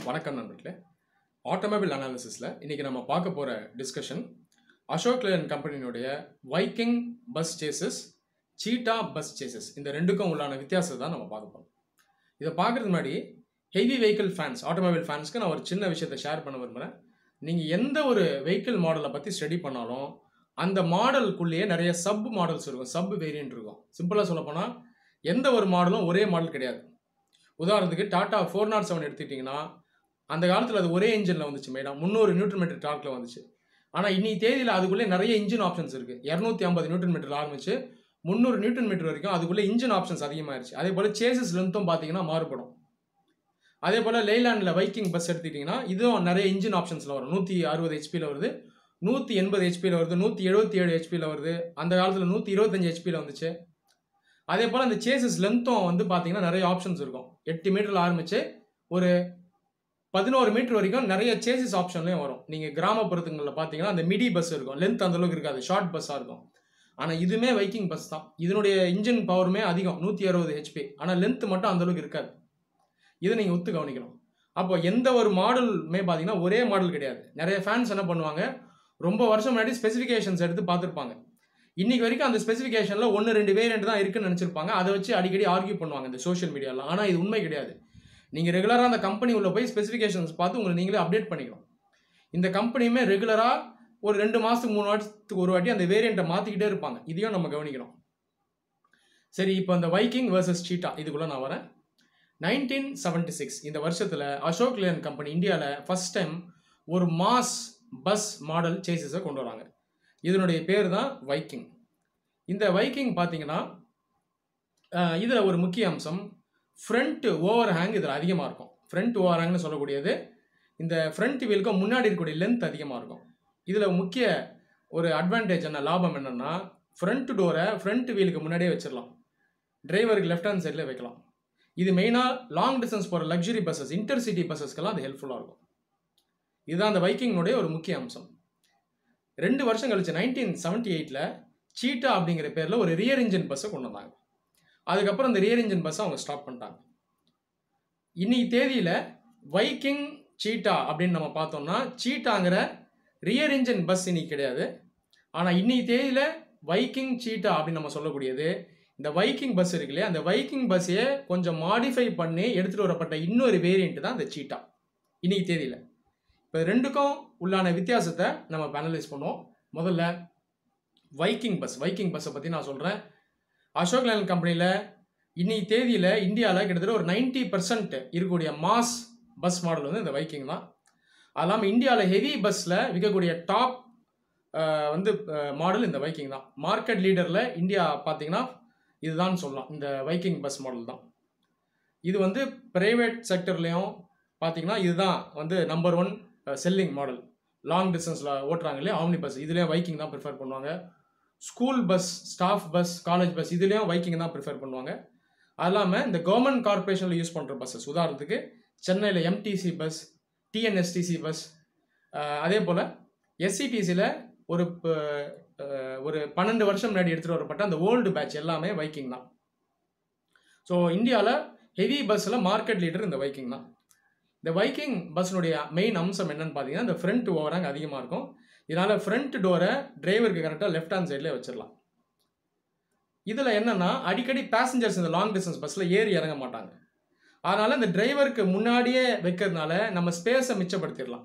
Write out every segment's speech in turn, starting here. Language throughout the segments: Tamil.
வணக்கம் நண்பர்களே ஆட்டோமொபைல் அனாலிசிஸில் இன்றைக்கி நம்ம பார்க்க போகிற டிஸ்கஷன் அசோக் லேலன் கம்பெனியினுடைய Viking bus chassis Cheetah bus chassis இந்த ரெண்டுக்கும் உள்ளான வித்தியாசத்தை தான் நம்ம பார்க்க போகிறோம் இதை பார்க்குறதுக்கு முன்னாடி ஹெவி வெஹிக்கிள் ஃபேன்ஸ் ஆட்டோமொபைல் ஃபேன்ஸ்க்கு நான் ஒரு சின்ன விஷயத்தை ஷேர் பண்ண விரும்புகிறேன் நீங்கள் எந்த ஒரு வெஹிக்கிள் மாடலை பற்றி ஸ்டடி பண்ணாலும் அந்த மாடலுக்குள்ளேயே நிறைய சப் மாடல்ஸ் இருக்கும் சப் வேரியன்ட் இருக்கும் சிம்பிளாக சொல்லப்போனால் எந்த ஒரு மாடலும் ஒரே மாடல் கிடையாது உதாரணத்துக்கு டாடா ஃபோர் நாட் செவன் எடுத்துக்கிட்டிங்கன்னா அந்த காலத்தில் அது ஒரே இன்ஜினில் வந்துச்சு மேடம் முந்நூறு நியூட்ரன் மீட்டர் டார்க்கில் வந்துச்சு ஆனால் இன்னைக்கு தேதியில் அதுக்குள்ளே நிறைய இன்ஜின் ஆப்ஷன்ஸ் இருக்குது இரநூத்தி ஐம்பது நியூட்ரன் மீட்டர் ஆரம்பிச்சு முந்நூறு நியூட்ரன் மீட்டர் வரைக்கும் அதுக்குள்ளே இன்ஜின் ஆப்ஷன்ஸ் அதிகமாகிருச்சு அதே போல் சேசஸ் லென்த்தும் பார்த்தீங்கன்னா மாறுபடும் அதே போல் லேலாண்டில் வைக்கிங் பஸ் எடுத்துக்கிட்டிங்கன்னா இதுவும் நிறைய இன்ஜின் ஆப்ஷன்ஸில் வரும் நூற்றி அறுபது ஹெச்பியில் வருது நூற்றி எண்பது ஹெச்பியில் வருது நூற்றி எழுபத்தி ஏழு ஹெச்பியில் வருது அந்த காலத்தில் நூற்றி இருபத்தஞ்சி ஹெச்பியில் வந்துச்சு அதே போல் அந்த சேசஸ் லென்த்தும் வந்து பார்த்தீங்கன்னா நிறைய ஆப்ஷன்ஸ் இருக்கும் எட்டு மீட்டரில் ஆரம்பித்து ஒரு பதினோரு மீட்டர் வரைக்கும் நிறைய சேசஸ் ஆப்ஷன்லேயும் வரும் நீங்கள் கிராமப்புறத்துங்களில் பார்த்தீங்கன்னா அந்த மிடி பஸ் இருக்கும் லென்த் அந்தளவுக்கு இருக்காது ஷார்ட் பஸ்ஸாக இருக்கும் ஆனால் இதுவுமே வைக்கிங் பஸ் தான் இதனுடைய இன்ஜின் பவருமே அதிகம் நூற்றி அறுபது ஹெச்பி ஆனால் லென்த் மட்டும் அந்தளவுக்கு இருக்காது இதை நீங்கள் ஒத்து கவனிக்கணும் அப்போ எந்த ஒரு மாடலுமே பார்த்தீங்கன்னா ஒரே மாடல் கிடையாது நிறைய ஃபேன்ஸ் என்ன பண்ணுவாங்க ரொம்ப வருஷம் முன்னாடி ஸ்பெசிஃபிகேஷன்ஸ் எடுத்து பார்த்துருப்பாங்க இன்னைக்கு வரைக்கும் அந்த ஸ்பெசிஃபிகேஷனில் ஒன்று ரெண்டு வேரியன்ட் தான் இருக்குன்னு நினச்சிருப்பாங்க அதை வச்சு அடிக்கடி ஆர்கியூ பண்ணுவாங்க இந்த சோஷியல் மீடியாவில் ஆனால் இது உண்மை கிடையாது நீங்கள் ரெகுலராக அந்த கம்பெனி உள்ள போய் ஸ்பெசிஃபிகேஷன்ஸ் பார்த்து உங்களை நீங்களே அப்டேட் பண்ணிக்கணும் இந்த கம்பெனியுமே ரெகுலராக ஒரு ரெண்டு மாதத்துக்கு மூணு வாரத்துக்கு ஒரு வாட்டி அந்த வேரியண்ட்டை மாற்றிக்கிட்டே இருப்பாங்க இதையும் நம்ம கவனிக்கணும் சரி இப்போ அந்த வைக்கிங் வர்சஸ் சீட்டா இதுக்குள்ளே நான் வரேன் நைன்டீன் செவன்டி சிக்ஸ் இந்த வருஷத்தில் அசோக் லேன் கம்பெனி இந்தியாவில் ஃபஸ்ட் டைம் ஒரு மாஸ் பஸ் மாடல் சேசஸை கொண்டு வராங்க இதனுடைய பேர் தான் வைக்கிங் இந்த வைக்கிங் பார்த்தீங்கன்னா இதில் ஒரு முக்கிய அம்சம் ஃப்ரண்ட் ஓவர் ஹேங் இதில் அதிகமாக இருக்கும் ஃப்ரண்ட் ஓவர் ஹேங்னு சொல்லக்கூடியது இந்த ஃப்ரண்ட் வீலுக்கும் முன்னாடி இருக்கக்கூடிய லென்த் அதிகமாக இருக்கும் இதில் முக்கிய ஒரு அட்வான்டேஜ் என்ன லாபம் என்னென்னா ஃப்ரண்ட் டோரை ஃப்ரண்ட் வீலுக்கு முன்னாடியே வச்சிடலாம் டிரைவருக்கு லெஃப்ட் ஹேண்ட் சைடில் வைக்கலாம் இது மெயினாக லாங் டிஸ்டன்ஸ் போகிற லக்ஸுரி பஸ்ஸஸ் இன்டர்சிட்டி பஸ்ஸஸ்க்கெல்லாம் அது ஹெல்ப்ஃபுல்லாக இருக்கும் இதுதான் அந்த வைக்கிங்னுடைய ஒரு முக்கிய அம்சம் ரெண்டு வருஷம் கழிச்சு நைன்டீன் செவன்டி எயிட்டில் சீட்டா அப்படிங்கிற பேரில் ஒரு ரியர் இன்ஜின் பஸ்ஸை கொண்டு வந்தாங்க அதுக்கப்புறம் அந்த ரியர் இன்ஜின் பஸ்ஸை அவங்க ஸ்டாப் பண்ணிட்டாங்க இன்னைக்கு தேதியில் வைக்கிங் சீட்டா அப்படின்னு நம்ம பார்த்தோம்னா சீட்டாங்கிற ரியர் இன்ஜின் பஸ் இன்னைக்கு கிடையாது ஆனால் இன்னைக்கு தேதியில் வைக்கிங் சீட்டா அப்படின்னு நம்ம சொல்லக்கூடியது இந்த வைக்கிங் பஸ் இருக்கு இல்லையா அந்த வைக்கிங் பஸ்ஸையே கொஞ்சம் மாடிஃபை பண்ணி எடுத்துகிட்டு வரப்பட்ட இன்னொரு வேரியண்ட் தான் இந்த சீட்டா இன்னைக்கு தேதியில் இப்போ ரெண்டுக்கும் உள்ளான வித்தியாசத்தை நம்ம பேனலைஸ் பண்ணுவோம் முதல்ல வைக்கிங் பஸ் வைக்கிங் பஸ்ஸை பற்றி நான் சொல்கிறேன் அசோக் லேலன் கம்பெனியில் இன்னைக்கு தேதியில் இந்தியாவில் கிட்டத்தட்ட ஒரு நைன்டி பர்சன்ட் இருக்கக்கூடிய மாஸ் பஸ் மாடல் வந்து இந்த வைக்கிங் தான் அது இல்லாமல் இந்தியாவில் ஹெவி பஸ்ஸில் விற்கக்கூடிய டாப் வந்து மாடல் இந்த வைக்கிங் தான் மார்க்கெட் லீடரில் இந்தியா பார்த்தீங்கன்னா இதுதான் சொல்லலாம் இந்த வைக்கிங் பஸ் மாடல் தான் இது வந்து ப்ரைவேட் செக்டர்லேயும் பார்த்தீங்கன்னா இதுதான் வந்து number one selling model long டிஸ்டன்ஸில் ஓட்டுறாங்க இல்லையா ஆம்னி பஸ் இதுலேயும் வைக்கிங் தான் ப்ரிஃபர் பண்ணுவாங்க school bus staff bus college bus இதுலேயும் வைக்கிங் தான் ப்ரிஃபர் பண்ணுவாங்க அது இல்லாமல் இந்த கவர்மெண்ட் கார்பரேஷனில் யூஸ் பண்ணுற பஸ்ஸஸ் உதாரணத்துக்கு சென்னையில் எம்டிசி பஸ் டிஎன்எஸ்டிசி பஸ் அதே போல் எஸ்சிடிசியில் ஒரு ஒரு பன்னெண்டு வருஷம் முன்னாடி எடுத்துகிட்டு வரப்பட்ட அந்த ஓல்டு பேட்ச் எல்லாமே வைக்கிங் தான் ஸோ இந்தியாவில் ஹெவி பஸ்ஸில் மார்க்கெட் லீடர் இந்த வைக்கிங் தான் இந்த வைக்கிங் பஸ்னுடைய மெயின் அம்சம் என்னன்னு பார்த்தீங்கன்னா இந்த ஃப்ரண்ட் ஓவராங்க அதிகமாக இருக்கும் இதனால் ஃப்ரண்ட் டோரை டிரைவருக்கு கரெக்டாக லெஃப்ட் ஹேண்ட் சைடில் வச்சிடலாம் இதில் என்னென்னா அடிக்கடி பேசஞ்சர்ஸ் இந்த லாங் டிஸ்டன்ஸ் பஸ்ஸில் ஏறி இறங்க மாட்டாங்க அதனால் இந்த டிரைவருக்கு முன்னாடியே வைக்கிறதுனால நம்ம ஸ்பேஸை மிச்சப்படுத்திடலாம்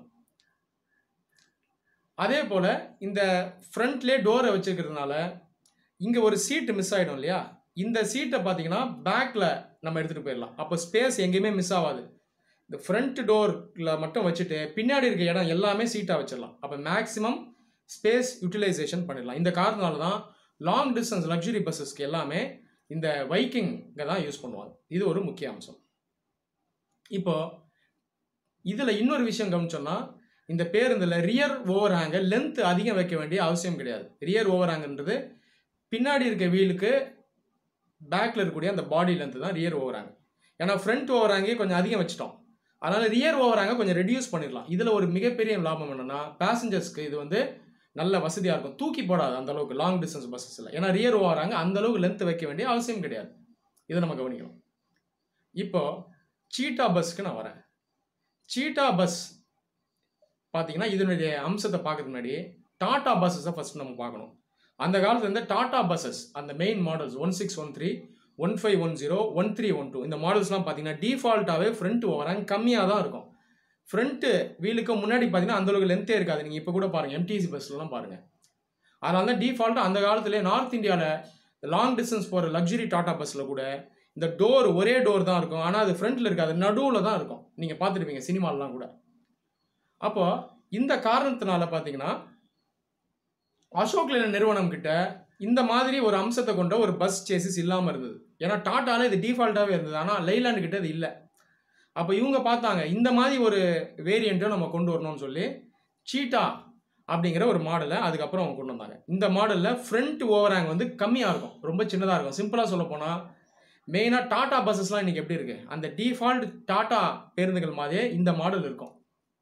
அதே போல் இந்த ஃப்ரண்ட்லேயே டோரை வச்சுருக்கிறதுனால இங்கே ஒரு சீட்டு மிஸ் ஆகிடும் இல்லையா இந்த சீட்டை பார்த்தீங்கன்னா பேக்கில் நம்ம எடுத்துகிட்டு போயிடலாம் அப்போ ஸ்பேஸ் எங்கேயுமே மிஸ் ஆகாது இந்த ஃப்ரண்ட் டோரில் மட்டும் வச்சுட்டு பின்னாடி இருக்க இடம் எல்லாமே சீட்டாக வச்சிடலாம் அப்போ மேக்ஸிமம் ஸ்பேஸ் யூட்டிலைசேஷன் பண்ணிடலாம் இந்த காரணத்தினால தான் லாங் டிஸ்டன்ஸ் லக்ஸுரி பஸ்ஸஸ்க்கு எல்லாமே இந்த வைக்கிங்கை தான் யூஸ் பண்ணுவாங்க இது ஒரு முக்கிய அம்சம் இப்போ இதில் இன்னொரு விஷயம் கவனிச்சோம்னா இந்த பேருந்தில் ரியர் ஓவர் ஹேங்கை லென்த் அதிகம் வைக்க வேண்டிய அவசியம் கிடையாது ரியர் ஓவர் ஹேங்குன்றது பின்னாடி இருக்க வீலுக்கு பேக்கில் இருக்கக்கூடிய அந்த பாடி லென்த்து தான் ரியர் ஓவர் ஹேங் ஏன்னா ஃப்ரண்ட் ஓவர் ஹேங்கே கொஞ்சம் அதிகம் வச்சிட்டோம் அதனால் ரியர் ஓவராங்க கொஞ்சம் ரெடியூஸ் பண்ணிடலாம் இதில் ஒரு மிகப்பெரிய லாபம் என்னென்னா பேசஞ்சர்ஸ்க்கு இது வந்து நல்ல வசதியாக இருக்கும் தூக்கி போடாது அந்த அளவுக்கு லாங் டிஸ்டன்ஸ் பஸ்ஸஸில் ஏன்னா ரியர் ஓவராங்க அந்த அளவுக்கு லென்த் வைக்க வேண்டிய அவசியம் கிடையாது இதை நம்ம கவனிக்கணும் இப்போ சீட்டா பஸ்க்கு நான் வரேன் சீட்டா பஸ் பார்த்தீங்கன்னா இதனுடைய அம்சத்தை பார்க்கறதுக்கு முன்னாடி டாடா பஸ்ஸஸை ஃபஸ்ட் நம்ம பார்க்கணும் அந்த காலத்துல இருந்த டாடா பஸ்ஸஸ் அந்த main models one six one three one five one zero one three one two இந்த மாடல்ஸ்லாம் பார்த்தீங்கன்னா டிஃபால்ட்டாகவே ஃப்ரண்ட் ஓவராங்க கம்மியாக தான் இருக்கும் ஃப்ரண்ட்டு வீலுக்கு முன்னாடி பார்த்தீங்கன்னா அந்தளவுக்கு லென்த்தே இருக்காது நீங்கள் இப்போ கூட பாருங்கள் எம்டிசி பஸ்லலாம் பாருங்கள் அதனால தான் டிஃபால்ட்டாக அந்த காலத்துலேயே நார்த் இந்தியாவில் லாங் டிஸ்டன்ஸ் போகிற லக்ஸுரி டாடா பஸ்ஸில் கூட இந்த டோர் ஒரே டோர் தான் இருக்கும் ஆனால் அது ஃப்ரண்ட்டில் இருக்காது நடுவில் தான் இருக்கும் நீங்கள் பார்த்துருப்பீங்க சினிமாலலாம் கூட அப்போ இந்த காரணத்தினால பார்த்தீங்கன்னா அசோக் லேலன் நிறுவனம் கிட்ட இந்த மாதிரி ஒரு அம்சத்தை கொண்ட ஒரு பஸ் சேசிஸ் இல்லாமல் இருந்தது ஏன்னா டாட்டால இது டிஃபால்ட்டாகவே இருந்தது ஆனால் லைலாண்டு கிட்ட இது இல்லை அப்போ இவங்க பார்த்தாங்க இந்த மாதிரி ஒரு வேரியண்ட்டை நம்ம கொண்டு வரணும்னு சொல்லி சீட்டா அப்படிங்கிற ஒரு மாடலை அதுக்கப்புறம் அவங்க கொண்டு வந்தாங்க இந்த மாடலில் ஃப்ரண்ட் ஓவராங் வந்து கம்மியாக இருக்கும் ரொம்ப சின்னதாக இருக்கும் சிம்பிளாக சொல்ல போனால் மெயினாக டாடா பஸ்ஸஸ்லாம் இன்றைக்கி எப்படி இருக்குது அந்த டிஃபால்ட் டாடா பேருந்துகள் மாதிரியே இந்த மாடல் இருக்கும்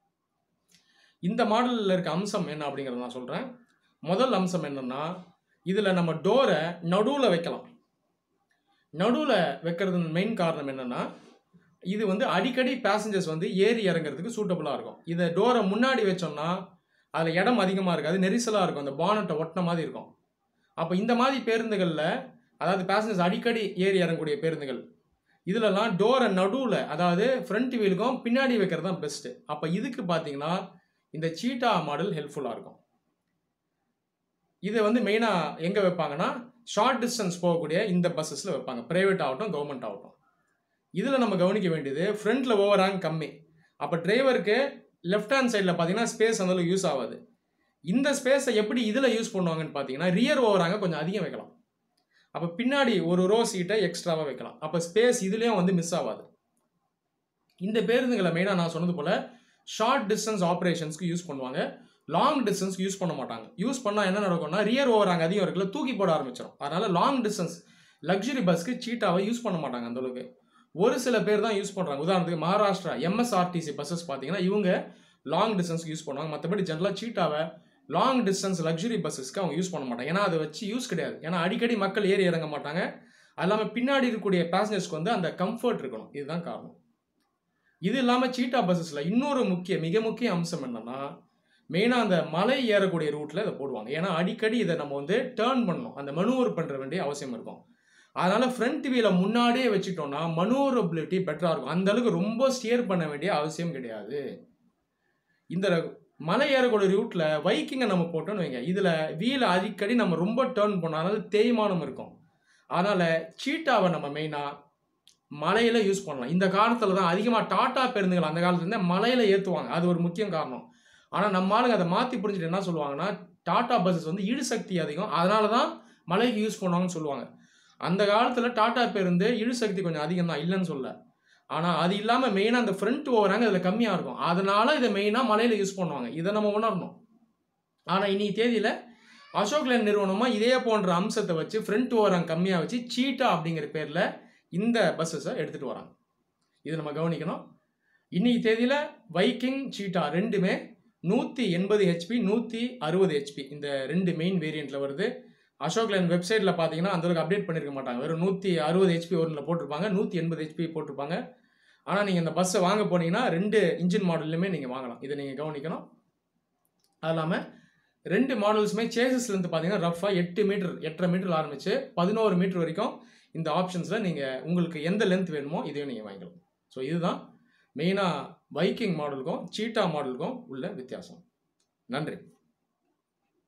இந்த மாடலில் இருக்க அம்சம் என்ன அப்படிங்கிறத நான் சொல்கிறேன் முதல் அம்சம் என்னென்னா இதில் நம்ம டோரை நடுவில் வைக்கலாம் நடுவில் வைக்கிறது மெயின் காரணம் என்னென்னா இது வந்து அடிக்கடி பேசஞ்சர்ஸ் வந்து ஏறி இறங்குறதுக்கு சூட்டபுளாக இருக்கும் இதை டோரை முன்னாடி வச்சோம்னா அதில் இடம் அதிகமாக இருக்காது நெரிசலாக இருக்கும் அந்த பானட்டை ஒட்டின மாதிரி இருக்கும் அப்போ இந்த மாதிரி பேருந்துகளில் அதாவது பேசஞ்சர்ஸ் அடிக்கடி ஏறி இறங்கக்கூடிய பேருந்துகள் இதிலலாம் டோரை நடுவில் அதாவது ஃப்ரண்ட் வீலுக்கும் பின்னாடி வைக்கிறது தான் பெஸ்ட்டு அப்போ இதுக்கு பார்த்தீங்கன்னா இந்த சீட்டா மாடல் ஹெல்ப்ஃபுல்லாக இருக்கும் இதை வந்து மெயினாக எங்கே வைப்பாங்கன்னா ஷார்ட் டிஸ்டன்ஸ் போகக்கூடிய இந்த பஸ்ஸஸில் வைப்பாங்க ப்ரைவேட் ஆகட்டும் கவர்மெண்ட் ஆகட்டும் இதில் நம்ம கவனிக்க வேண்டியது ஃப்ரண்ட்டில் ஓவராங் கம்மி அப்போ டிரைவருக்கு லெஃப்ட் ஹேண்ட் சைடில் பார்த்தீங்கன்னா ஸ்பேஸ் அந்தளவுக்கு யூஸ் ஆகாது இந்த ஸ்பேஸை எப்படி இதில் யூஸ் பண்ணுவாங்கன்னு பார்த்தீங்கன்னா ரியர் ஓவராங்க கொஞ்சம் அதிகம் வைக்கலாம் அப்போ பின்னாடி ஒரு ரோ சீட்டை எக்ஸ்ட்ராவாக வைக்கலாம் அப்போ ஸ்பேஸ் இதுலேயும் வந்து மிஸ் ஆகாது இந்த பேருந்துகளை மெயினாக நான் சொன்னது போல் ஷார்ட் டிஸ்டன்ஸ் ஆப்ரேஷன்ஸ்க்கு யூஸ் பண்ணுவாங்க லாங் டிஸ்டன்ஸ்க்கு யூஸ் பண்ண மாட்டாங்க யூஸ் பண்ணால் என்ன நடக்கும்னா ரியர் ஓவர் அங்கே அதிகம் இருக்குல்ல தூக்கி போட ஆரம்பிச்சிடும் அதனால் லாங் டிஸ்டன்ஸ் லக்ஸுரி பஸ்க்கு சீட்டாவை யூஸ் பண்ண மாட்டாங்க அந்தளவுக்கு ஒரு சில பேர் தான் யூஸ் பண்ணுறாங்க உதாரணத்துக்கு மகாராஷ்டிரா எம்எஸ்ஆர்டிசி பஸ்ஸஸ் பார்த்தீங்கன்னா இவங்க லாங் டிஸ்டன்ஸ்க்கு யூஸ் பண்ணுவாங்க மற்றபடி ஜென்ரலாக சீட்டாவை லாங் டிஸ்டன்ஸ் லக்ஸுரி பஸ்ஸஸ்க்கு அவங்க யூஸ் பண்ண மாட்டாங்க ஏன்னா அதை வச்சு யூஸ் கிடையாது ஏன்னா அடிக்கடி மக்கள் ஏறி இறங்க மாட்டாங்க அது இல்லாமல் பின்னாடி இருக்கக்கூடிய பேசஞ்சர்ஸ்க்கு வந்து அந்த கம்ஃபர்ட் இருக்கணும் இதுதான் காரணம் இது இல்லாமல் சீட்டா பஸ்ஸஸில் இன்னொரு முக்கிய மிக முக்கிய அம்சம் என்னன்னா மெயினாக அந்த மலை ஏறக்கூடிய ரூட்டில் இதை போடுவாங்க ஏன்னா அடிக்கடி இதை நம்ம வந்து டேர்ன் பண்ணணும் அந்த மனுவர் பண்ணுற வேண்டிய அவசியம் இருக்கும் அதனால் ஃப்ரண்ட் வீலை முன்னாடியே வச்சுட்டோம்னா மனுவரபிலிட்டி பெட்டராக இருக்கும் அந்த அளவுக்கு ரொம்ப ஸ்டியர் பண்ண வேண்டிய அவசியம் கிடையாது இந்த மலை ஏறக்கூடிய ரூட்டில் வைக்கிங்கை நம்ம போட்டோம்னு வைங்க இதில் வீலை அடிக்கடி நம்ம ரொம்ப டேர்ன் பண்ணாலும் தேய்மானம் இருக்கும் அதனால் சீட்டாவை நம்ம மெயினாக மலையில் யூஸ் பண்ணலாம் இந்த காலத்தில் தான் அதிகமாக டாட்டா பேருந்துகள் அந்த காலத்துலேருந்தே மலையில் ஏற்றுவாங்க அது ஒரு முக்கிய காரணம் ஆனால் நம்ம ஆளுங்க அதை மாற்றி புரிஞ்சுட்டு என்ன சொல்லுவாங்கன்னா டாட்டா பஸ்ஸஸ் வந்து இழு சக்தி அதிகம் அதனால தான் மலைக்கு யூஸ் பண்ணுவாங்கன்னு சொல்லுவாங்க அந்த காலத்தில் டாட்டா பேருந்து இழு சக்தி கொஞ்சம் அதிகம் தான் இல்லைன்னு சொல்ல ஆனால் அது இல்லாமல் மெயினாக அந்த ஃப்ரண்ட் ஓவராங்க அதில் கம்மியாக இருக்கும் அதனால இதை மெயினாக மலையில் யூஸ் பண்ணுவாங்க இதை நம்ம உணரணும் ஆனால் இன்னைக்கு தேதியில் அசோக் லேண்ட் நிறுவனமாக இதே போன்ற அம்சத்தை வச்சு ஃப்ரண்ட் ஓவராங்க கம்மியாக வச்சு சீட்டா அப்படிங்கிற பேரில் இந்த பஸ்ஸஸை எடுத்துகிட்டு வராங்க இது நம்ம கவனிக்கணும் இன்னைக்கு தேதியில் வைக்கிங் சீட்டா ரெண்டுமே நூற்றி எண்பது ஹெச்பி நூற்றி அறுபது ஹெச்பி இந்த ரெண்டு மெயின் வேரியண்ட்டில் வருது அசோக் லேண்ட் வெப்சைட்டில் பார்த்தீங்கன்னா அந்தளவுக்கு அப்டேட் பண்ணியிருக்க மாட்டாங்க வெறும் நூற்றி அறுபது ஹெச்பி ஒன்றில் போட்டிருப்பாங்க நூற்றி எண்பது ஹெச்பி போட்டிருப்பாங்க ஆனால் நீங்கள் இந்த பஸ்ஸை வாங்க போனீங்கன்னா ரெண்டு இன்ஜின் மாடல்லையுமே நீங்கள் வாங்கலாம் இதை நீங்கள் கவனிக்கணும் அது இல்லாமல் ரெண்டு மாடல்ஸுமே சேசஸ்லேருந்து பார்த்தீங்கன்னா ரஃபாக எட்டு மீட்டர் எட்டரை மீட்டர் ஆரம்பித்து பதினோரு மீட்டர் வரைக்கும் இந்த ஆப்ஷன்ஸில் நீங்கள் உங்களுக்கு எந்த லென்த் வேணுமோ இதையும் நீங்கள் வாங்கிக்கலாம் ஸோ இதுதான் மெயினாக பைக்கிங் மாடலுக்கும் சீட்டா மாடலுக்கும் உள்ள வித்தியாசம் நன்றி